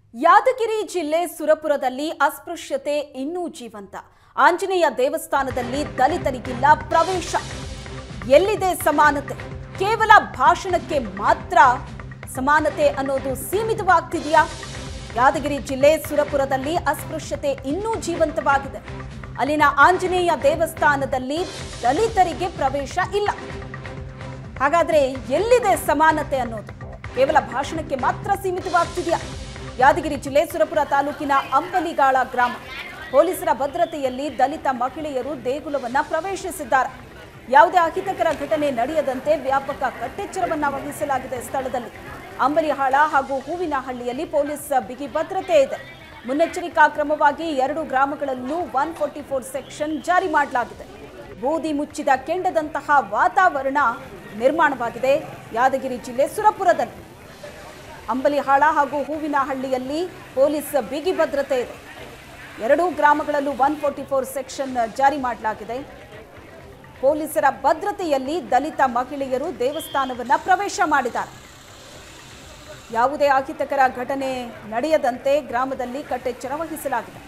ಯಾದಗಿರಿ ಜಿಲ್ಲೆ ಸುರಪುರದಲ್ಲಿ ಅಸ್ಪೃಶ್ಯತೆ ಇನ್ನೂ ಜೀವಂತ ಆಂಜನೇಯ ದೇವಸ್ಥಾನದಲ್ಲಿ ದಲಿತರಿಗಿಲ್ಲ ಪ್ರವೇಶ ಎಲ್ಲಿದೆ ಸಮಾನತೆ ಕೇವಲ ಭಾಷಣಕ್ಕೆ ಮಾತ್ರ ಸಮಾನತೆ ಅನ್ನೋದು ಸೀಮಿತವಾಗ್ತಿದೆಯಾ ಯಾದಗಿರಿ ಜಿಲ್ಲೆ ಸುರಪುರದಲ್ಲಿ ಅಸ್ಪೃಶ್ಯತೆ ಇನ್ನೂ ಜೀವಂತವಾಗಿದೆ ಅಲ್ಲಿನ ಆಂಜನೇಯ ದೇವಸ್ಥಾನದಲ್ಲಿ ದಲಿತರಿಗೆ ಪ್ರವೇಶ ಇಲ್ಲ ಹಾಗಾದ್ರೆ ಎಲ್ಲಿದೆ ಸಮಾನತೆ ಅನ್ನೋದು ಕೇವಲ ಭಾಷಣಕ್ಕೆ ಮಾತ್ರ ಸೀಮಿತವಾಗ್ತಿದೆಯಾ ಯಾದಗಿರಿ ಜಿಲ್ಲೆ ಸುರಪುರ ತಾಲೂಕಿನ ಅಂಬಲಿಗಾಳ ಗ್ರಾಮ ಪೊಲೀಸರ ಭದ್ರತೆಯಲ್ಲಿ ದಲಿತ ಮಹಿಳೆಯರು ದೇಗುಲವನ್ನ ಪ್ರವೇಶಿಸಿದ್ದಾರೆ ಯಾವುದೇ ಅಹಿತಕರ ಘಟನೆ ನಡೆಯದಂತೆ ವ್ಯಾಪಕ ಕಟ್ಟೆಚ್ಚರವನ್ನ ವಹಿಸಲಾಗಿದೆ ಸ್ಥಳದಲ್ಲಿ ಅಂಬಲಿಹಾಳ ಹಾಗೂ ಹೂವಿನಹಳ್ಳಿಯಲ್ಲಿ ಪೊಲೀಸ್ ಬಿಗಿ ಭದ್ರತೆ ಇದೆ ಮುನ್ನೆಚ್ಚರಿಕಾ ಕ್ರಮವಾಗಿ ಎರಡು ಗ್ರಾಮಗಳಲ್ಲೂ ಒನ್ ಫೋರ್ಟಿ ಫೋರ್ ಸೆಕ್ಷನ್ ಜಾರಿ ಮಾಡಲಾಗಿದೆ ಬೂದಿ ಮುಚ್ಚಿದ ಕೆಂಡದಂತಹ ವಾತಾವರಣ ನಿರ್ಮಾಣವಾಗಿದೆ ಯಾದಗಿರಿ ಜಿಲ್ಲೆ ಸುರಪುರದಲ್ಲಿ ಅಂಬಲಿಹಾಳ ಹಾಗೂ ಹೂವಿನಹಳ್ಳಿಯಲ್ಲಿ ಪೊಲೀಸ್ ಬಿಗಿ ಭದ್ರತೆ ಇದೆ ಎರಡೂ ಗ್ರಾಮಗಳಲ್ಲೂ ಒನ್ ಫೋರ್ಟಿ ಫೋರ್ ಸೆಕ್ಷನ್ ಜಾರಿ ಮಾಡಲಾಗಿದೆ ಪೊಲೀಸರ ಭದ್ರತೆಯಲ್ಲಿ ದಲಿತ ಮಹಿಳೆಯರು ದೇವಸ್ಥಾನವನ್ನ ಪ್ರವೇಶ ಮಾಡಿದ್ದಾರೆ ಯಾವುದೇ ಅಹಿತಕರ ಘಟನೆ ನಡೆಯದಂತೆ ಗ್ರಾಮದಲ್ಲಿ ಕಟ್ಟೆಚ್ಚರ ವಹಿಸಲಾಗಿದೆ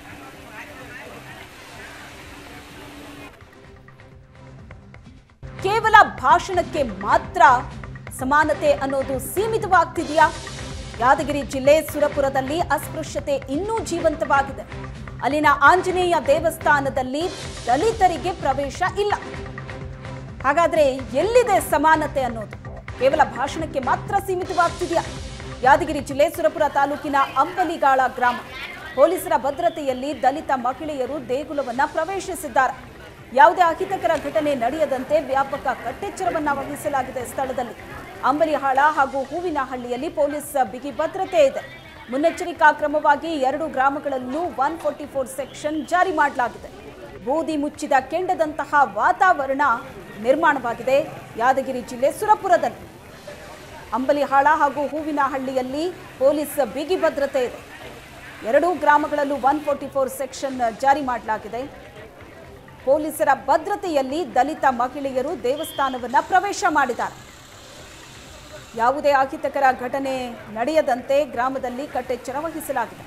ಕೇವಲ ಭಾಷಣಕ್ಕೆ ಮಾತ್ರ ಸಮಾನತೆ ಅನ್ನೋದು ಸೀಮಿತವಾಗ್ತಿದೆಯಾ ಯಾದಗಿರಿ ಜಿಲ್ಲೆ ಸುರಪುರದಲ್ಲಿ ಅಸ್ಪೃಶ್ಯತೆ ಇನ್ನೂ ಜೀವಂತವಾಗಿದೆ ಅಲ್ಲಿನ ಆಂಜನೇಯ ದೇವಸ್ಥಾನದಲ್ಲಿ ದಲಿತರಿಗೆ ಪ್ರವೇಶ ಇಲ್ಲ ಹಾಗಾದ್ರೆ ಎಲ್ಲಿದೆ ಸಮಾನತೆ ಅನ್ನೋದು ಕೇವಲ ಭಾಷಣಕ್ಕೆ ಮಾತ್ರ ಸೀಮಿತವಾಗ್ತಿದೆಯಾ ಯಾದಗಿರಿ ಜಿಲ್ಲೆ ಸುರಪುರ ತಾಲೂಕಿನ ಅಂಬಲಿಗಾಳ ಗ್ರಾಮ ಪೊಲೀಸರ ಭದ್ರತೆಯಲ್ಲಿ ದಲಿತ ಮಹಿಳೆಯರು ದೇಗುಲವನ್ನ ಪ್ರವೇಶಿಸಿದ್ದಾರೆ ಯಾವುದೇ ಅಹಿತಕರ ಘಟನೆ ನಡೆಯದಂತೆ ವ್ಯಾಪಕ ಕಟ್ಟೆಚ್ಚರವನ್ನ ವಹಿಸಲಾಗಿದೆ ಸ್ಥಳದಲ್ಲಿ ಅಂಬಲಿಹಾಳ ಹಾಗೂ ಹೂವಿನಹಳ್ಳಿಯಲ್ಲಿ ಪೊಲೀಸ್ ಬಿಗಿ ಭದ್ರತೆ ಇದೆ ಮುನ್ನೆಚ್ಚರಿಕಾ ಕ್ರಮವಾಗಿ ಎರಡು ಗ್ರಾಮಗಳಲ್ಲೂ ಒನ್ ಫೋರ್ಟಿ ಫೋರ್ ಸೆಕ್ಷನ್ ಜಾರಿ ಮಾಡಲಾಗಿದೆ ಬೂದಿ ಮುಚ್ಚಿದ ಕೆಂಡದಂತಹ ವಾತಾವರಣ ನಿರ್ಮಾಣವಾಗಿದೆ ಯಾದಗಿರಿ ಜಿಲ್ಲೆ ಸುರಪುರದಲ್ಲಿ ಅಂಬಲಿಹಾಳ ಹಾಗೂ ಹೂವಿನಹಳ್ಳಿಯಲ್ಲಿ ಪೊಲೀಸ್ ಬಿಗಿ ಭದ್ರತೆ ಇದೆ ಎರಡೂ ಗ್ರಾಮಗಳಲ್ಲೂ ಒನ್ ಫೋರ್ಟಿ ಫೋರ್ ಸೆಕ್ಷನ್ ಜಾರಿ ಮಾಡಲಾಗಿದೆ ಪೊಲೀಸರ ಭದ್ರತೆಯಲ್ಲಿ ದಲಿತ ಮಹಿಳೆಯರು ದೇವಸ್ಥಾನವನ್ನ ಪ್ರವೇಶ ಮಾಡಿದ್ದಾರೆ ಯಾವುದೇ ಅಹಿತಕರ ಘಟನೆ ನಡೆಯದಂತೆ ಗ್ರಾಮದಲ್ಲಿ ಕಟ್ಟೆಚ್ಚರ ವಹಿಸಲಾಗಿದೆ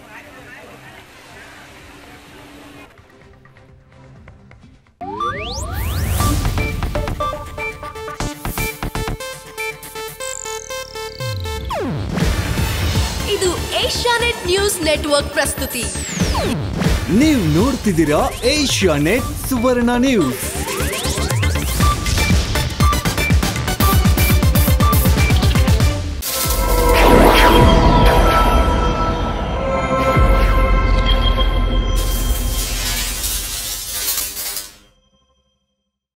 ಇದು ಏಷ್ಯಾನೆಟ್ ನ್ಯೂಸ್ ನೆಟ್ವರ್ಕ್ ಪ್ರಸ್ತುತಿ ನೀವು ನೋಡ್ತಿದ್ದೀರಾ ಏಷ್ಯಾ ನೆಟ್ ಸುವರ್ಣ ನ್ಯೂಸ್